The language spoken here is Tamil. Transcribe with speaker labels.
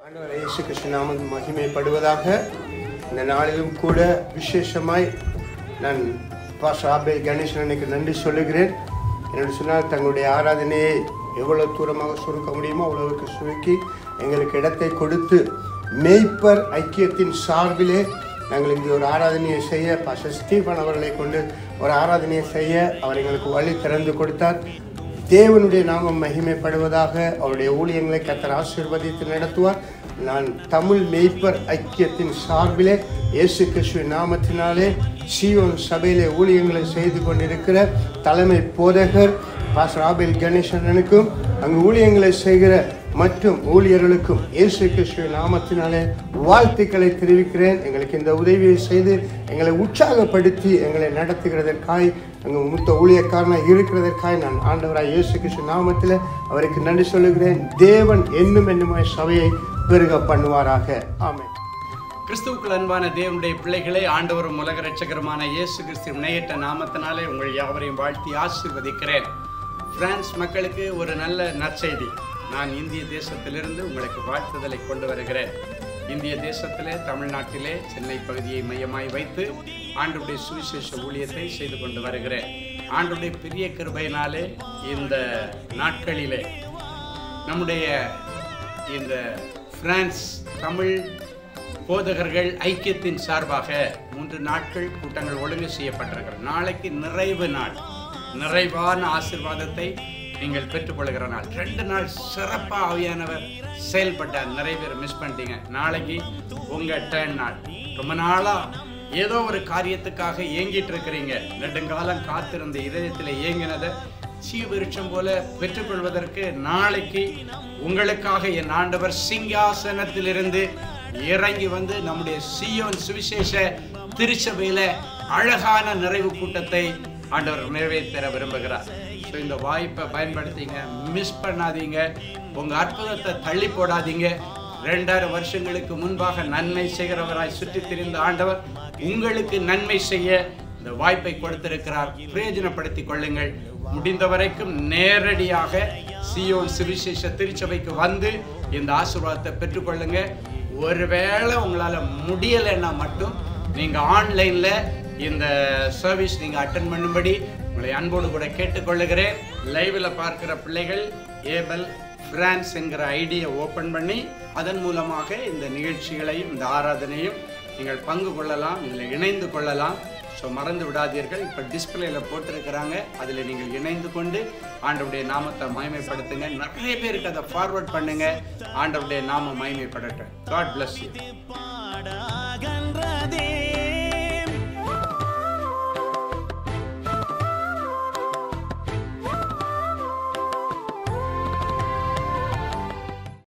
Speaker 1: ஆண்டவர் இயேசு கிருஷ்ண நாமம் மகிமைப்படுவதாக இந்த நாளிலும் கூட விசேஷமாய் நான் பாஸ்டர் ஆபேல் கணேசனுக்கு நன்றி சொல்லுகிறேன் என்னோட சொன்னால் தங்களுடைய ஆராதனையை எவ்வளவு தூரமாக சுருக்க முடியுமோ அவ்வளவுக்கு சுருக்கி எங்களுக்கு இடத்தை கொடுத்து மேய்ப்பர் ஐக்கியத்தின் சார்பிலே நாங்கள் இங்கே ஒரு ஆராதனையை செய்ய பாஸ்டர் ஸ்டீபன் அவர்களை கொண்டு ஒரு ஆராதனையை செய்ய அவர் எங்களுக்கு வழி திறந்து கொடுத்தார் தேவனுடைய நாமம் மகிமைப்படுவதாக அவருடைய ஊழியங்களை கத்தர் ஆசீர்வதித்து நடத்துவார் நான் தமிழ் மெய்ப்பர் ஐக்கியத்தின் சார்பிலே இயேசு கிறிஸ்துவின் நாமத்தினாலே சீவன் சபையிலே ஊழியங்களை செய்து கொண்டிருக்கிற தலைமை போதகர் பாஸ்டர் ஆபேல் கணேசனுக்கும் அங்கு ஊழியங்களை செய்கிற மற்றும் ஊழியர்களுக்கும் இயேசு கிறிஸ்துவின் நாமத்தினாலே வாழ்த்துக்களை தெரிவிக்கிறேன் எங்களுக்கு இந்த உதவியை செய்து எங்களை உற்சாகப்படுத்தி எங்களை நடத்துகிறதற்காய் அங்கு மூத்த ஊழியக்காரனாக இருக்கிறதற்காய் நான் ஆண்டவராய் இயேசு கிறிஸ்து நாமத்தில் அவருக்கு நன்றி சொல்லுகிறேன் தேவன் என்னும் என்னுமாய் சபையை பெருக பண்ணுவாராக ஆமென்
Speaker 2: கிறிஸ்துவுக்குள் அன்பான தேவனுடைய பிள்ளைகளே ஆண்டவரும் உலக ரட்சகருமான இயேசு கிறிஸ்து இணையற்ற நாமத்தினாலே உங்கள் யாவரையும் வாழ்த்தி ஆசீர்வதிக்கிறேன் பிரான்ஸ் மக்களுக்கு ஒரு நல்ல நற்செய்தி நான் இந்திய தேசத்திலிருந்து உங்களுக்கு வாழ்த்துதலை கொண்டு வருகிறேன் இந்திய தேசத்திலே தமிழ்நாட்டிலே சென்னை பகுதியை மையமாய் வைத்து ஆண்டுடைய சுவிசேஷ ஊழியத்தை செய்து கொண்டு வருகிறேன் ஆண்டுடைய பெரிய கிருபையினாலே இந்த நாட்களிலே நம்முடைய இந்த பிரான்ஸ் தமிழ் போதகர்கள் ஐக்கியத்தின் சார்பாக மூன்று நாட்கள் கூட்டங்கள் ஒழுங்கு செய்யப்பட்டிருக்கிறது நாளைக்கு நிறைவு நாள் நிறைவான ஆசீர்வாதத்தை நீங்கள் பெற்றுக்கொள்கிற நாள் ரெண்டு நாள் சிறப்பாக ஆவியானவர் செயல்பட்டார் நிறைய பேர் மிஸ் பண்ணிட்டீங்க நாளைக்கு உங்க டேர்ன் நாள் ரொம்ப நாளா ஏதோ ஒரு காரியத்துக்காக ஏங்கிட்டு இருக்கிறீங்க நெடுங்காலம் காத்திருந்த இதயத்தில் ஏங்கினதை சீவிருட்சம் போல பெற்றுக்கொள்வதற்கு நாளைக்கு உங்களுக்காக என் ஆண்டவர் சிங்காசனத்திலிருந்து இறங்கி வந்து நம்முடைய சியோன் சுவிசேஷ திருச்சபையில அழகான நிறைவு கூட்டத்தை ஆண்டவர் நிறைவேற்ற விரும்புகிறார் ஸோ இந்த வாய்ப்பை பயன்படுத்திங்க மிஸ் பண்ணாதீங்க உங்க அற்புதத்தை தள்ளி போடாதீங்க ரெண்டாயிரம் வருஷங்களுக்கு முன்பாக நன்மை செய்கிறவராய் சுற்றித் திரிந்த ஆண்டவர் உங்களுக்கு நன்மை செய்ய இந்த வாய்ப்பை கொடுத்திருக்கிறார் பிரயோஜனப்படுத்திக் கொள்ளுங்கள் முடிந்த வரைக்கும் நேரடியாக சியோன் சுவிசேஷ திருச்சபைக்கு வந்து இந்த ஆசீர்வாதத்தை பெற்றுக்கொள்ளுங்க ஒருவேளை உங்களால முடியலைன்னா மட்டும் நீங்க ஆன்லைன்ல இந்த சர்வீஸ் நீங்க அட்டன் பண்ணும்படி உங்களை அன்போடு கூட கேட்டுக்கொள்ளுகிறேன் லைவ்ல பார்க்கிற பிள்ளைகள் ஏபல் பிரான்ஸ் என்கிற ஐடியை ஓபன் பண்ணி அதன் மூலமாக இந்த நிகழ்ச்சிகளையும் இந்த ஆராதனையும் நீங்கள் பங்கு கொள்ளலாம் இதில் இணைந்து கொள்ளலாம் ஸோ மறந்து விடாதீர்கள் இப்போ டிஸ்பிளேல போட்டிருக்கிறாங்க அதில் நீங்கள் இணைந்து கொண்டு ஆண்டவருடைய நாமத்தை மகிமைப்படுத்துங்க நிறைய பேருக்கு அதை ஃபார்வர்ட் பண்ணுங்க ஆண்டவருடைய நாமம் மகிமைப்படட்டும் காட் bless you